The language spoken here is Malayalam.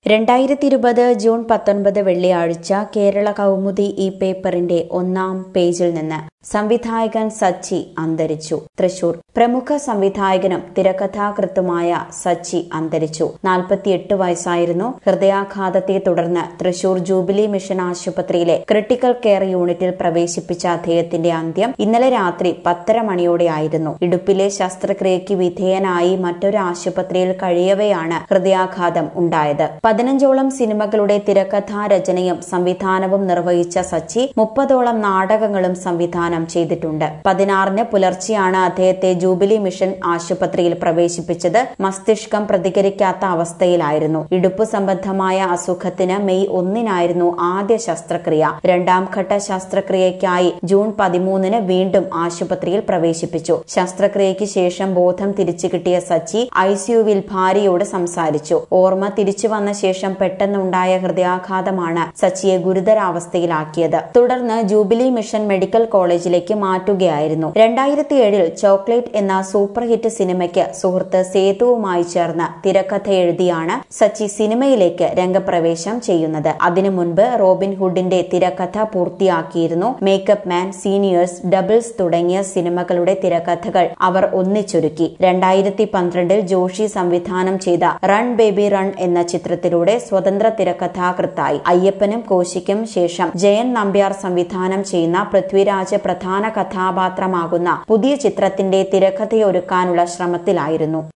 രണ്ടായിരത്തി ഇരുപത് ജൂൺ പത്തൊൻപത് വെള്ളിയാഴ്ച കേരള കൗമുദി ഈ പേപ്പറിന്റെ ഒന്നാം പേജിൽ നിന്ന് സംവിധായകൻ സച്ചി അന്തരിച്ചു തൃശൂർ പ്രമുഖ സംവിധായകനും തിരക്കഥാകൃത്തുമായ സച്ചി അന്തരിച്ചു നാൽപ്പത്തിയെട്ട് വയസ്സായിരുന്നു ഹൃദയാഘാതത്തെ തുടർന്ന് തൃശൂർ ജൂബിലി മിഷൻ ആശുപത്രിയിലെ ക്രിട്ടിക്കൽ കെയർ യൂണിറ്റിൽ പ്രവേശിപ്പിച്ച അദ്ദേഹത്തിന്റെ അന്ത്യം ഇന്നലെ രാത്രി പത്തര മണിയോടെയായിരുന്നു ഇടുപ്പിലെ ശസ്ത്രക്രിയയ്ക്ക് വിധേയനായി മറ്റൊരു ആശുപത്രിയിൽ കഴിയവെയാണ് ഹൃദയാഘാതം ഉണ്ടായത് പതിനഞ്ചോളം സിനിമകളുടെ തിരക്കഥാ രചനയും സംവിധാനവും നിർവഹിച്ച സച്ചി മുപ്പതോളം നാടകങ്ങളും സംവിധാനം ചെയ്തിട്ടുണ്ട് പതിനാറിന് പുലർച്ചെയാണ് അദ്ദേഹത്തെ ജൂബിലി മിഷൻ ആശുപത്രിയിൽ പ്രവേശിപ്പിച്ചത് മസ്തിഷ്കം പ്രതികരിക്കാത്ത അവസ്ഥയിലായിരുന്നു ഇടുപ്പ് സംബന്ധമായ അസുഖത്തിന് മെയ് ഒന്നിനായിരുന്നു ആദ്യ ശസ്ത്രക്രിയ രണ്ടാം ഘട്ട ശസ്ത്രക്രിയയ്ക്കായി ജൂൺ പതിമൂന്നിന് വീണ്ടും ആശുപത്രിയിൽ പ്രവേശിപ്പിച്ചു ശസ്ത്രക്രിയയ്ക്ക് ശേഷം ബോധം തിരിച്ചു കിട്ടിയ സച്ചി ഐസിയുവിൽ ഭാര്യയോട് സംസാരിച്ചു ഓർമ്മ തിരിച്ചു വന്ന ശേഷം പെട്ടെന്നുണ്ടായ ഹൃദയാഘാതമാണ് സച്ചിയെ ഗുരുതരാവസ്ഥയിലാക്കിയത് തുടർന്ന് ജൂബിലി മിഷൻ മെഡിക്കൽ കോളേജിലേക്ക് മാറ്റുകയായിരുന്നു രണ്ടായിരത്തി ഏഴിൽ ചോക്ലേറ്റ് എന്ന സൂപ്പർ ഹിറ്റ് സിനിമയ്ക്ക് സുഹൃത്ത് സേതുവുമായി ചേർന്ന് തിരക്കഥ എഴുതിയാണ് സച്ചി സിനിമയിലേക്ക് രംഗപ്രവേശം ചെയ്യുന്നത് അതിനു മുൻപ് റോബിൻ ഹുഡിന്റെ തിരക്കഥ പൂർത്തിയാക്കിയിരുന്നു മേക്കപ്പ് മാൻ സീനിയേഴ്സ് ഡബിൾസ് തുടങ്ങിയ സിനിമകളുടെ തിരക്കഥകൾ അവർ ഒന്നിച്ചൊരുക്കി രണ്ടായിരത്തി പന്ത്രണ്ടിൽ ജോഷി സംവിധാനം ചെയ്ത റൺ ബേബി റൺ എന്ന ചിത്രത്തിലൂടെ സ്വതന്ത്ര തിരക്കഥാകൃത്തായി അയ്യപ്പനും കോശിക്കും ശേഷം ജയൻ നമ്പ്യാർ സംവിധാനം ചെയ്യുന്ന പൃഥ്വിരാജ് പ്രധാന കഥാപാത്രമാകുന്ന പുതിയ ചിത്രത്തിന്റെ തിരക്കഥയൊരുക്കാനുള്ള ശ്രമത്തിലായിരുന്നു